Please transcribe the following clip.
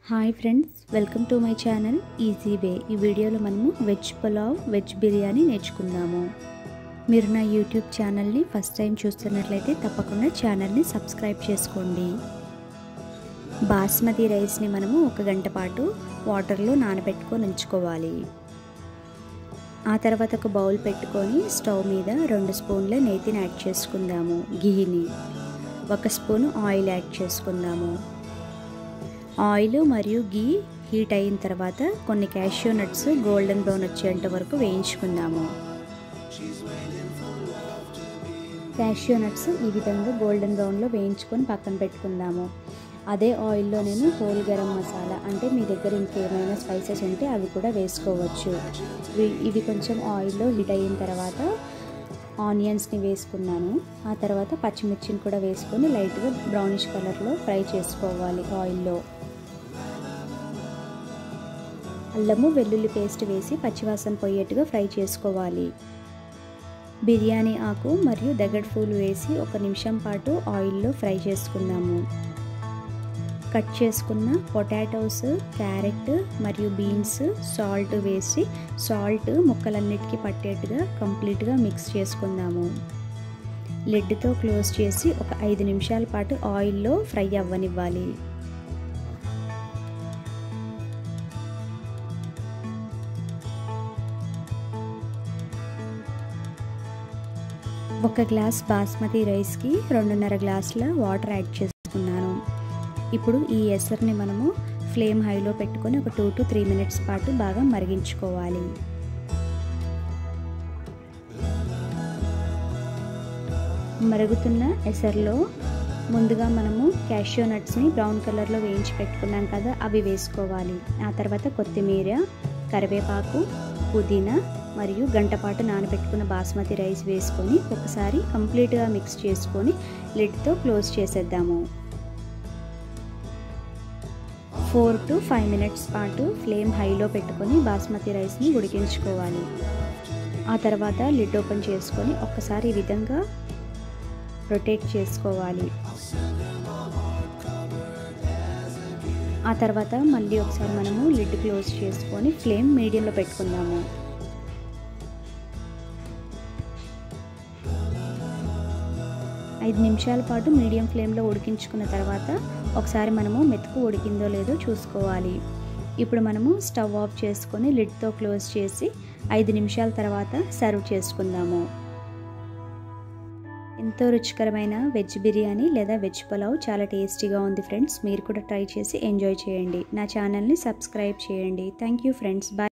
hi friends welcome to my channel easy way ఈ వీడియోలో మనము వెజ్ పులావ్ వెజ్ బిర్యానీ నేర్చుకుందాము మీరు నా యూట్యూబ్ ఛానల్ని ఫస్ట్ టైం చూస్తున్నట్లయితే తప్పకుండా ఛానల్ని సబ్స్క్రైబ్ చేసుకోండి బాస్మతి రైస్ని మనము ఒక గంట పాటు వాటర్లో నానబెట్టుకొని ఉంచుకోవాలి ఆ తర్వాత ఒక బౌల్ పెట్టుకొని స్టవ్ మీద రెండు స్పూన్ల నేతిని యాడ్ చేసుకుందాము ఘీని ఒక స్పూను ఆయిల్ యాడ్ చేసుకుందాము ఆయిల్ మరియు గీ హీట్ అయిన తర్వాత కొన్ని క్యాషియో నట్స్ గోల్డెన్ బ్రౌన్ వచ్చేంత వరకు వేయించుకుందాము క్యాషియో నట్స్ ఈ విధంగా గోల్డెన్ బ్రౌన్లో వేయించుకొని పక్కన పెట్టుకుందాము అదే ఆయిల్లో నేను హోల్ గరం మసాలా అంటే మీ దగ్గర ఇంకేమైనా స్పైసెస్ ఉంటే అవి కూడా వేసుకోవచ్చు ఇవి కొంచెం ఆయిల్లో హీట్ అయిన తర్వాత ఆనియన్స్ని వేసుకున్నాను ఆ తర్వాత పచ్చిమిర్చిని కూడా వేసుకొని లైట్గా బ్రౌనిష్ కలర్లో ఫ్రై చేసుకోవాలి ఆయిల్లో అల్లము వెల్లుల్లి పేస్ట్ వేసి పచ్చివాసన పోయేట్టుగా ఫ్రై చేసుకోవాలి బిర్యానీ ఆకు మరియు దగడ్ పూలు వేసి ఒక నిమిషం పాటు ఆయిల్లో ఫ్రై చేసుకుందాము కట్ చేసుకున్న పొటాటోస్ క్యారెట్ మరియు బీన్స్ సాల్ట్ వేసి సాల్ట్ ముక్కలన్నిటికీ పట్టేట్టుగా కంప్లీట్గా మిక్స్ చేసుకుందాము లిడ్తో క్లోజ్ చేసి ఒక ఐదు నిమిషాల పాటు ఆయిల్లో ఫ్రై అవ్వనివ్వాలి ఒక గ్లాస్ బాస్మతి రైస్కి రెండున్నర గ్లాసుల వాటర్ యాడ్ చేసుకున్నాను ఇప్పుడు ఈ ఎసర్ని మనము ఫ్లేమ్ హైలో పెట్టుకొని ఒక టూ టు త్రీ మినిట్స్ పాటు బాగా మరిగించుకోవాలి మరుగుతున్న ఎసర్లో ముందుగా మనము క్యాషియో నట్స్ని బ్రౌన్ కలర్లో వేయించి పెట్టుకున్నాం కదా అవి వేసుకోవాలి ఆ తర్వాత కొత్తిమీర కరివేపాకు పుదీనా మరియు గంటపాటు నానబెట్టుకున్న బాస్మతి రైస్ వేసుకొని ఒకసారి కంప్లీట్గా మిక్స్ చేసుకొని లిడ్తో క్లోజ్ చేసేద్దాము ఫోర్ టు ఫైవ్ మినిట్స్ పాటు ఫ్లేమ్ హైలో పెట్టుకొని బాస్మతి రైస్ని ఉడికించుకోవాలి ఆ తర్వాత లిడ్ ఓపెన్ చేసుకొని ఒక్కసారి ఈ విధంగా రొటేట్ చేసుకోవాలి ఆ తర్వాత మళ్ళీ ఒకసారి మనము లిడ్ క్లోజ్ చేసుకొని ఫ్లేమ్ మీడియంలో పెట్టుకుందాము ఐదు నిమిషాల పాటు మీడియం ఫ్లేమ్లో ఉడికించుకున్న తర్వాత ఒకసారి మనము మెతుకు ఉడికిందో లేదో చూసుకోవాలి ఇప్పుడు మనము స్టవ్ ఆఫ్ చేసుకొని లిడ్తో క్లోజ్ చేసి ఐదు నిమిషాల తర్వాత సర్వ్ చేసుకుందాము ఎంతో రుచికరమైన వెజ్ బిర్యానీ లేదా వెజ్ పులావ్ చాలా టేస్టీగా ఉంది ఫ్రెండ్స్ మీరు కూడా ట్రై చేసి ఎంజాయ్ చేయండి నా ఛానల్ని సబ్స్క్రైబ్ చేయండి థ్యాంక్ యూ ఫ్రెండ్స్ బాయ్